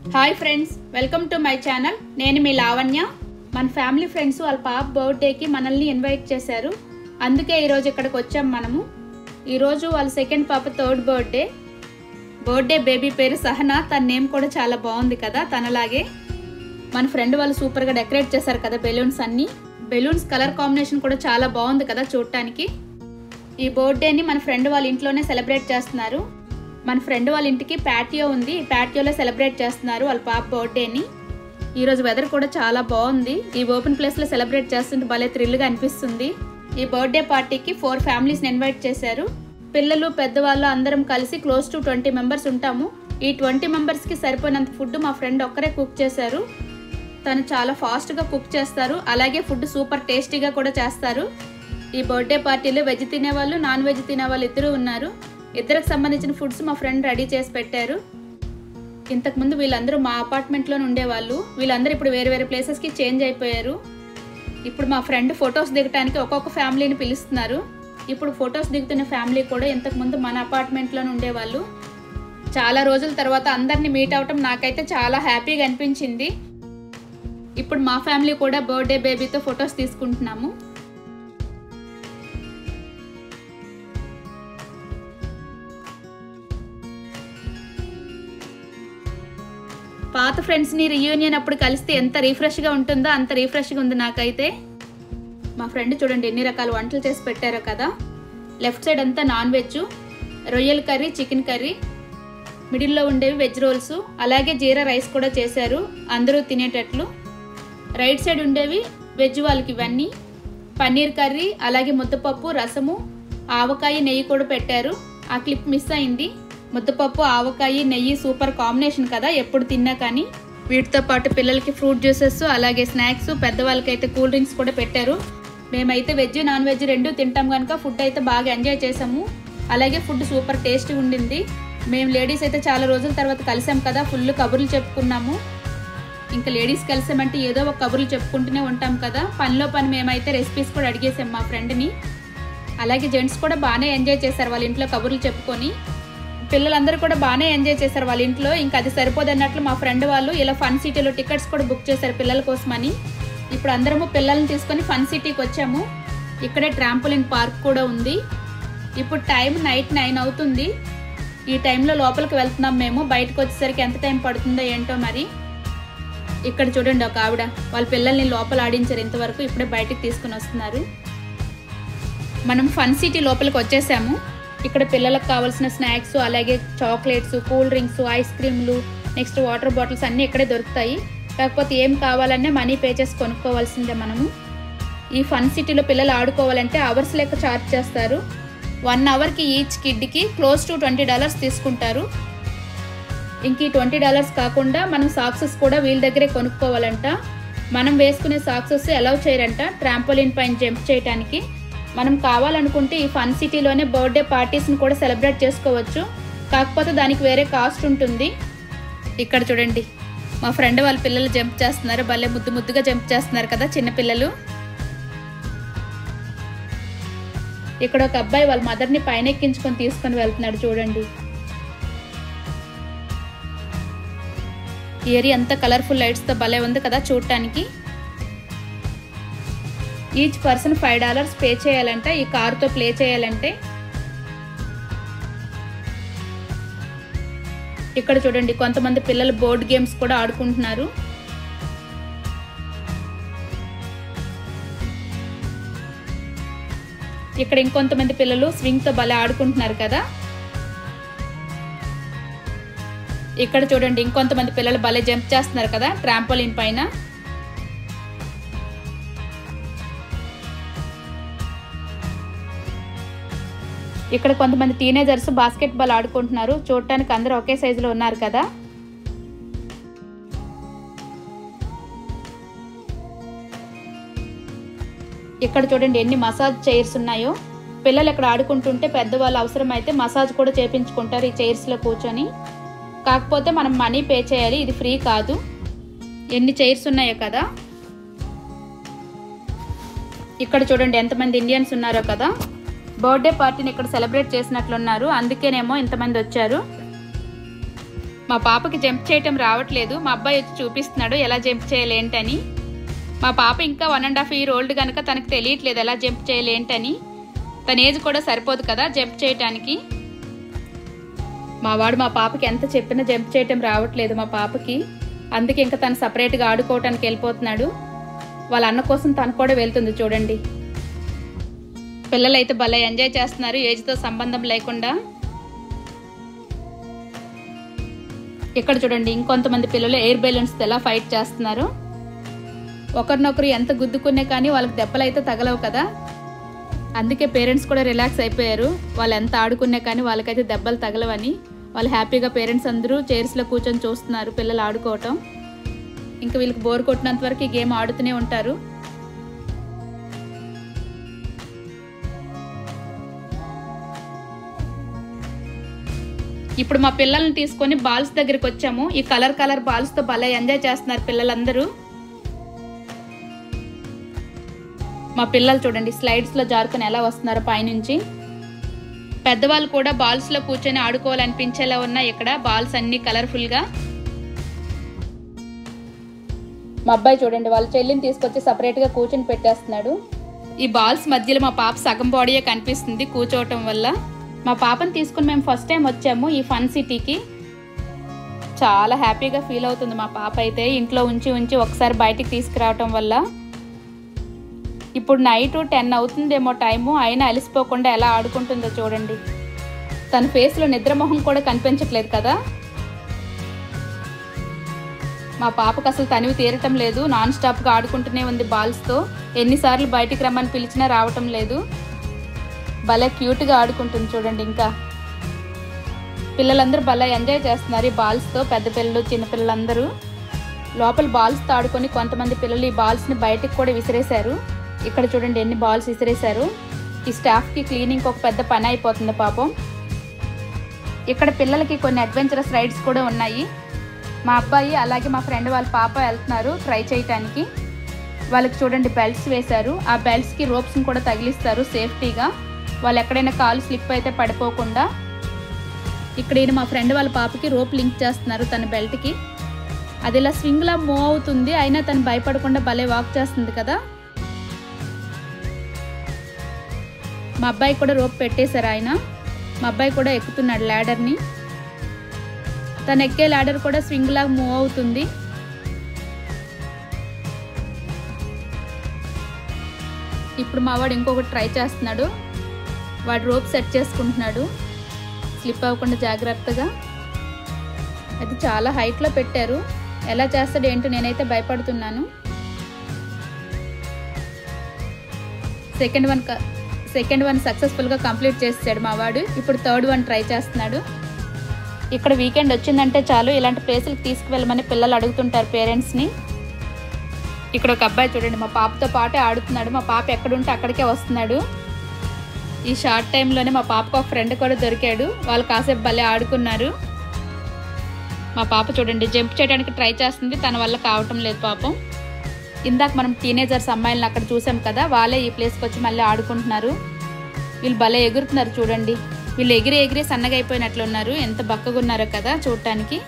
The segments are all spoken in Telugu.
hi friends welcome to my channel నేను మీ లావణ్య మన ఫ్యామిలీ ఫ్రెండ్స్ వాళ్ళ పాప బర్త్డేకి మనల్ని ఇన్వైట్ చేశారు అందుకే ఈరోజు ఇక్కడికి వచ్చాం మనము ఈరోజు వాళ్ళ సెకండ్ పాప థర్డ్ బర్త్డే బర్త్డే బేబీ పేరు సహనా తన నేమ్ కూడా చాలా బాగుంది కదా తనలాగే మన ఫ్రెండ్ వాళ్ళు సూపర్గా డెకరేట్ చేశారు కదా బెలూన్స్ అన్నీ బెలూన్స్ కలర్ కాంబినేషన్ కూడా చాలా బాగుంది కదా చూడటానికి ఈ బర్త్డేని మన ఫ్రెండ్ వాళ్ళ ఇంట్లోనే సెలబ్రేట్ చేస్తున్నారు మన ఫ్రెండ్ వాళ్ళ ఇంటికి ప్యాటియో ఉంది ఈ ప్యాటియోలో సెలబ్రేట్ చేస్తున్నారు వాళ్ళ పాప బర్త్డేని ఈరోజు వెదర్ కూడా చాలా బాగుంది ఈ ఓపెన్ ప్లేస్లో సెలబ్రేట్ చేస్తుంటే భలే థ్రిల్గా అనిపిస్తుంది ఈ బర్త్డే పార్టీకి ఫోర్ ఫ్యామిలీస్ని ఇన్వైట్ చేశారు పిల్లలు పెద్దవాళ్ళు అందరం కలిసి క్లోజ్ టు ట్వంటీ మెంబర్స్ ఉంటాము ఈ ట్వంటీ మెంబర్స్కి సరిపోయినంత ఫుడ్ మా ఫ్రెండ్ ఒక్కరే కుక్ చేశారు తను చాలా ఫాస్ట్గా కుక్ చేస్తారు అలాగే ఫుడ్ సూపర్ టేస్టీగా కూడా చేస్తారు ఈ బర్త్డే పార్టీలో వెజ్ తినేవాళ్ళు నాన్ వెజ్ తినేవాళ్ళు ఇద్దరు ఉన్నారు ఇద్దరికి సంబంధించిన ఫుడ్స్ మా ఫ్రెండ్ రెడీ చేసి పెట్టారు ఇంతకుముందు వీళ్ళందరూ మా అపార్ట్మెంట్లోనే ఉండేవాళ్ళు వీళ్ళందరూ ఇప్పుడు వేరే వేరే ప్లేసెస్కి చేంజ్ అయిపోయారు ఇప్పుడు మా ఫ్రెండ్ ఫొటోస్ దిగటానికి ఒక్కొక్క ఫ్యామిలీని పిలుస్తున్నారు ఇప్పుడు ఫొటోస్ దిగుతున్న ఫ్యామిలీ కూడా ఇంతకుముందు మన అపార్ట్మెంట్లోనే ఉండేవాళ్ళు చాలా రోజుల తర్వాత అందరిని మీట్ అవటం నాకైతే చాలా హ్యాపీగా అనిపించింది ఇప్పుడు మా ఫ్యామిలీ కూడా బర్త్డే బేబీతో ఫొటోస్ తీసుకుంటున్నాము పాత ఫ్రెండ్స్ని రియూనియన్ అప్పుడు కలిస్తే ఎంత రిఫ్రెష్గా ఉంటుందో అంత రిఫ్రెష్గా ఉంది నాకైతే మా ఫ్రెండ్ చూడండి ఎన్ని రకాల వంటలు చేసి పెట్టారో కదా లెఫ్ట్ సైడ్ అంతా నాన్ వెజ్ రొయ్యల కర్రీ చికెన్ కర్రీ మిడిల్లో ఉండేవి వెజ్ రోల్స్ అలాగే జీరా రైస్ కూడా చేశారు అందరూ తినేటట్లు రైట్ సైడ్ ఉండేవి వెజ్ వాళ్ళకి ఇవన్నీ పన్నీర్ కర్రీ అలాగే ముద్దపప్పు రసము ఆవకాయ నెయ్యి కూడా పెట్టారు ఆ క్లిప్ మిస్ అయింది ముద్దపప్పు ఆవకాయ నెయ్యి సూపర్ కాంబినేషన్ కదా ఎప్పుడు తిన్నా కానీ వీటితో పాటు పిల్లలకి ఫ్రూట్ జ్యూసెస్ అలాగే స్నాక్స్ పెద్దవాళ్ళకైతే కూల్ డ్రింక్స్ కూడా పెట్టారు మేమైతే వెజ్ నాన్ వెజ్ రెండు తింటాం కనుక ఫుడ్ అయితే బాగా ఎంజాయ్ చేసాము అలాగే ఫుడ్ సూపర్ టేస్టీ ఉండింది మేము లేడీస్ అయితే చాలా రోజుల తర్వాత కలిసాం కదా ఫుల్ కబుర్లు చెప్పుకున్నాము ఇంకా లేడీస్ కలిసామంటే ఏదో ఒక కబుర్లు చెప్పుకుంటూనే ఉంటాం కదా పనిలో పని మేమైతే రెసిపీస్ కూడా అడిగేసాం మా ఫ్రెండ్ని అలాగే జెంట్స్ కూడా బాగానే ఎంజాయ్ చేశారు వాళ్ళ ఇంట్లో కబుర్లు చెప్పుకొని పిల్లలందరూ కూడా బాగానే ఎంజాయ్ చేశారు వాళ్ళ ఇంట్లో ఇంకా అది సరిపోదన్నట్లు మా ఫ్రెండ్ వాళ్ళు ఇలా ఫన్ సిటీలో టికెట్స్ కూడా బుక్ చేశారు పిల్లల కోసమని ఇప్పుడు అందరము పిల్లల్ని తీసుకొని ఫన్ సిటీకి వచ్చాము ఇక్కడే ట్రాంపోలిన్ పార్క్ కూడా ఉంది ఇప్పుడు టైం నైట్ నైన్ అవుతుంది ఈ టైంలో లోపలికి వెళ్తున్నాం మేము బయటకు వచ్చేసరికి ఎంత టైం పడుతుందో ఏంటో మరి ఇక్కడ చూడండి ఒక ఆవిడ వాళ్ళ పిల్లల్ని లోపల ఆడించారు ఇంతవరకు ఇప్పుడే బయటకు తీసుకుని వస్తున్నారు మనం ఫన్ సిటీ లోపలికి వచ్చేసాము ఇక్కడ పిల్లలకు కావాల్సిన స్నాక్స్ అలాగే చాక్లెట్స్ కూల్ డ్రింక్స్ ఐస్ క్రీమ్లు నెక్స్ట్ వాటర్ బాటిల్స్ అన్నీ ఇక్కడే దొరుకుతాయి కాకపోతే ఏం కావాలన్నా మనీ పే చేసి కొనుక్కోవాల్సిందే మనము ఈ ఫన్ సిటీలో పిల్లలు ఆడుకోవాలంటే అవర్స్ లెక్క ఛార్జ్ చేస్తారు వన్ అవర్కి ఈచ్ కిడ్కి క్లోజ్ టు ట్వంటీ డాలర్స్ తీసుకుంటారు ఇంక ఈ ట్వంటీ డాలర్స్ కాకుండా మనం సాక్సెస్ కూడా వీళ్ళ దగ్గరే కొనుక్కోవాలంట మనం వేసుకునే సాక్సెస్ అలౌ చేయరంట ట్రాంపోలిన్ పైన జంప్ చేయడానికి మనం కావాలనుకుంటే ఈ ఫన్ సిటీలోనే బర్త్డే పార్టీస్ని కూడా సెలబ్రేట్ చేసుకోవచ్చు కాకపోతే దానికి వేరే కాస్ట్ ఉంటుంది ఇక్కడ చూడండి మా ఫ్రెండ్ వాళ్ళ పిల్లలు జంప్ చేస్తున్నారు భలే ముద్దు ముద్దుగా జంప్ చేస్తున్నారు కదా చిన్న పిల్లలు ఇక్కడ ఒక అబ్బాయి వాళ్ళ మదర్ని పైన ఎక్కించుకొని తీసుకొని వెళ్తున్నాడు చూడండి ఈ ఏరియా అంతా కలర్ఫుల్ లైట్స్తో భలే ఉంది కదా చూడటానికి each person five dollars pay చేయాలంటే ఈ కార్తో ప్లే చేయాలంటే ఇక్కడ చూడండి కొంతమంది పిల్లలు బోర్డ్ గేమ్స్ కూడా ఆడుకుంటున్నారు ఇక్కడ ఇంకొంతమంది పిల్లలు స్వింగ్తో భలే ఆడుకుంటున్నారు కదా ఇక్కడ చూడండి ఇంకొంతమంది పిల్లలు భలే జంప్ చేస్తున్నారు కదా ట్రాంపోలిన్ పైన ఇక్కడ కొంతమంది టీనేజర్స్ బాస్కెట్ బాల్ ఆడుకుంటున్నారు చూడటానికి అందరూ ఒకే సైజులో ఉన్నారు కదా ఇక్కడ చూడండి ఎన్ని మసాజ్ చైర్స్ ఉన్నాయో పిల్లలు ఇక్కడ ఆడుకుంటుంటే పెద్దవాళ్ళు అవసరమైతే మసాజ్ కూడా చేపించుకుంటారు ఈ చైర్స్లో కూర్చొని కాకపోతే మనం మనీ పే చేయాలి ఇది ఫ్రీ కాదు ఎన్ని చైర్స్ ఉన్నాయో కదా ఇక్కడ చూడండి ఎంతమంది ఇండియన్స్ ఉన్నారో కదా బర్త్డే పార్టీని ఇక్కడ సెలబ్రేట్ చేసినట్లున్నారు అందుకేనేమో ఇంతమంది వచ్చారు మా పాపకి జంప్ చేయటం రావట్లేదు మా అబ్బాయి వచ్చి చూపిస్తున్నాడు ఎలా జంప్ చేయాలి ఏంటని మా పాప ఇంకా one and half year old కనుక తనకు తెలియట్లేదు ఎలా జంప్ చేయాలి ఏంటని తన ఏజ్ కూడా సరిపోదు కదా జంప్ చేయటానికి మా వాడు మా పాపకి ఎంత చెప్పినా జంప్ చేయటం రావట్లేదు మా పాపకి అందుకే ఇంకా తను సపరేట్గా ఆడుకోవటానికి వెళ్ళిపోతున్నాడు వాళ్ళ అన్న కోసం తను కూడా వెళ్తుంది చూడండి పిల్లలు అయితే భలే ఎంజాయ్ చేస్తున్నారు ఏజ్తో సంబంధం లేకుండా ఇక్కడ చూడండి ఇంకొంతమంది పిల్లలు ఎయిర్ బెలూన్స్ ఎలా ఫైట్ చేస్తున్నారు ఒకరినొకరు ఎంత గుద్దుకునే కానీ వాళ్ళకి దెబ్బలు అయితే తగలవు కదా అందుకే పేరెంట్స్ కూడా రిలాక్స్ అయిపోయారు వాళ్ళు ఎంత ఆడుకునే కానీ వాళ్ళకైతే దెబ్బలు తగలవని వాళ్ళు హ్యాపీగా పేరెంట్స్ అందరూ చైర్స్లో కూర్చొని చూస్తున్నారు పిల్లలు ఆడుకోవటం ఇంకా వీళ్ళకి బోర్ కొట్టినంత వరకు ఈ గేమ్ ఆడుతూనే ఉంటారు ఇప్పుడు మా పిల్లల్ని తీసుకొని బాల్స్ దగ్గరికి వచ్చాము ఈ కలర్ కలర్ బాల్స్ తో భలే ఎంజాయ్ చేస్తున్నారు పిల్లలందరూ మా పిల్లలు చూడండి స్లైడ్స్ లో జారుకుని ఎలా వస్తున్నారు పైనుంచి పెద్దవాళ్ళు కూడా బాల్స్ లో కూర్చొని ఆడుకోవాలనిపించేలా ఉన్నాయి ఇక్కడ బాల్స్ అన్ని కలర్ఫుల్ గా మా అబ్బాయి చూడండి వాళ్ళ చెల్లిని తీసుకొచ్చి సపరేట్ గా కూర్చొని పెట్టేస్తున్నాడు ఈ బాల్స్ మధ్యలో మా పాప సగం బాడీయే కనిపిస్తుంది కూర్చోవటం వల్ల మా పాపని తీసుకుని మేము ఫస్ట్ టైం వచ్చాము ఈ ఫన్ సిటీకి చాలా హ్యాపీగా ఫీల్ అవుతుంది మా పాప అయితే ఇంట్లో ఉంచి ఉంచి ఒకసారి బయటికి తీసుకురావటం వల్ల ఇప్పుడు నైట్ టెన్ అవుతుందేమో టైము అయినా అలసిపోకుండా ఎలా ఆడుకుంటుందో చూడండి తన ఫేస్లో నిద్రమొహం కూడా కనిపించట్లేదు కదా మా పాపకు అసలు తనివి తీరటం లేదు నాన్ స్టాప్గా ఆడుకుంటూనే ఉంది బాల్స్తో ఎన్నిసార్లు బయటికి రమ్మని పిలిచినా రావటం లేదు భలే క్యూట్గా ఆడుకుంటుంది చూడండి ఇంకా పిల్లలందరూ భలే ఎంజాయ్ చేస్తున్నారు ఈ బాల్స్తో పెద్ద పిల్లలు చిన్న పిల్లలందరూ లోపల బాల్స్తో ఆడుకొని కొంతమంది పిల్లలు ఈ బాల్స్ని బయటకు కూడా విసిరేశారు ఇక్కడ చూడండి ఎన్ని బాల్స్ విసిరేశారు ఈ స్టాఫ్కి క్లీనింగ్ ఒక పెద్ద పని అయిపోతుంది పాపం ఇక్కడ పిల్లలకి కొన్ని అడ్వెంచరస్ రైడ్స్ కూడా ఉన్నాయి మా అబ్బాయి అలాగే మా ఫ్రెండ్ వాళ్ళ పాప వెళ్తున్నారు ట్రై చేయటానికి వాళ్ళకి చూడండి బెల్ట్స్ వేశారు ఆ బెల్ట్స్కి రోప్స్ని కూడా తగిలిస్తారు సేఫ్టీగా వాళ్ళు ఎక్కడైనా కాలు స్లిప్ అయితే పడిపోకుండా ఇక్కడ ఈయన మా ఫ్రెండ్ వాళ్ళ పాపకి రోప్ లింక్ చేస్తున్నారు తన బెల్ట్కి అది ఇలా స్వింగ్లా మూవ్ అవుతుంది అయినా తను భయపడకుండా భలే వాక్ చేస్తుంది కదా మా అబ్బాయి కూడా రోప్ పెట్టేశారు ఆయన మా అబ్బాయి కూడా ఎక్కుతున్నాడు ల్యాడర్ని తను ఎక్కే ల్యాడర్ కూడా స్వింగ్ లాగా మూవ్ అవుతుంది ఇప్పుడు మా వాడు ఇంకొకటి ట్రై చేస్తున్నాడు వాడు రోప్ సెట్ చేసుకుంటున్నాడు స్లిప్ అవ్వకుండా జాగ్రత్తగా అది చాలా హైట్లో పెట్టారు ఎలా చేస్తాడు ఏంటో నేనైతే భయపడుతున్నాను సెకండ్ వన్ సెకండ్ వన్ సక్సెస్ఫుల్గా కంప్లీట్ చేసాడు మా వాడు ఇప్పుడు థర్డ్ వన్ ట్రై చేస్తున్నాడు ఇక్కడ వీకెండ్ వచ్చిందంటే చాలు ఇలాంటి ప్లేసులకు తీసుకువెళ్ళమని పిల్లలు అడుగుతుంటారు పేరెంట్స్ని ఇక్కడ ఒక అబ్బాయి చూడండి మా పాపతో పాటే ఆడుతున్నాడు మా పాప ఎక్కడుంటే అక్కడికే వస్తున్నాడు ఈ షార్ట్ టైంలోనే మా పాపకు ఒక ఫ్రెండ్ కూడా దొరికాడు వాళ్ళు కాసేపు భలే ఆడుకున్నారు మా పాప చూడండి జంప్ చేయడానికి ట్రై చేస్తుంది తన వల్ల కావటం లేదు పాపం ఇందాక మనం టీనేజర్స్ అమ్మాయిలను అక్కడ చూసాం కదా వాళ్ళే ఈ ప్లేస్కి వచ్చి మళ్ళీ ఆడుకుంటున్నారు వీళ్ళు భలే ఎగురుతున్నారు చూడండి వీళ్ళు ఎగిరి ఎగిరి సన్నగా అయిపోయినట్లున్నారు ఎంత బక్కగా ఉన్నారో కదా చూడటానికి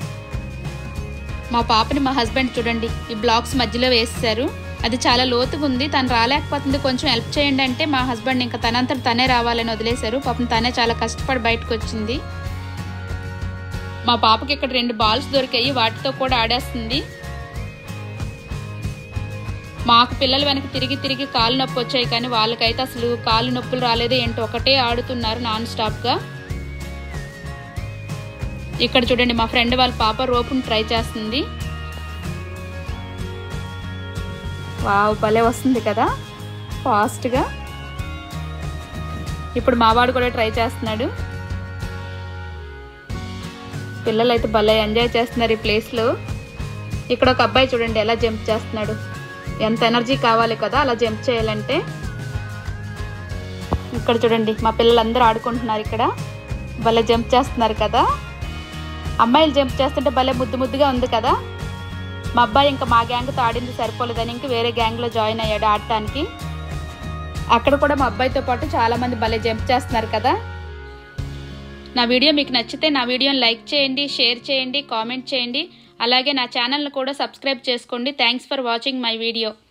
మా పాపని మా హస్బెండ్ చూడండి ఈ బ్లాక్స్ మధ్యలో వేసేసారు అది చాలా లోతుగా ఉంది తను రాలేకపోతుంది కొంచెం హెల్ప్ చేయండి అంటే మా హస్బెండ్ ఇంకా తనంతట తనే రావాలని వదిలేశారు పాపం తనే చాలా కష్టపడి బయటకు వచ్చింది మా పాపకి ఇక్కడ రెండు బాల్స్ దొరికాయి వాటితో కూడా ఆడేస్తుంది మాకు పిల్లలు వెనక తిరిగి తిరిగి కాలు నొప్పి వచ్చాయి కానీ వాళ్ళకైతే అసలు కాలు నొప్పులు రాలేదు ఏంటో ఒకటే ఆడుతున్నారు నాన్ స్టాప్గా ఇక్కడ చూడండి మా ఫ్రెండ్ వాళ్ళ పాప రోపుని ట్రై చేస్తుంది వావ్ భలే వస్తుంది కదా ఫాస్ట్గా ఇప్పుడు మావాడు కూడా ట్రై చేస్తున్నాడు పిల్లలు అయితే భలే ఎంజాయ్ చేస్తున్నారు ఈ ప్లేస్లో ఇక్కడ ఒక అబ్బాయి చూడండి ఎలా జంప్ చేస్తున్నాడు ఎంత ఎనర్జీ కావాలి కదా అలా జంప్ చేయాలంటే ఇక్కడ చూడండి మా పిల్లలందరూ ఆడుకుంటున్నారు ఇక్కడ భలే జంప్ చేస్తున్నారు కదా అమ్మాయిలు జంప్ చేస్తుంటే భలే ముద్దు ముద్దుగా ఉంది కదా మా అబ్బాయి ఇంకా మా గ్యాంగ్తో ఆడింది సరిపోలేదని ఇంక వేరే గ్యాంగ్లో జాయిన్ అయ్యాడు ఆడటానికి అక్కడ కూడా మా అబ్బాయితో పాటు చాలామంది భలే జంప్ చేస్తున్నారు కదా నా వీడియో మీకు నచ్చితే నా వీడియోని లైక్ చేయండి షేర్ చేయండి కామెంట్ చేయండి అలాగే నా ఛానల్ని కూడా సబ్స్క్రైబ్ చేసుకోండి thanks for watching my video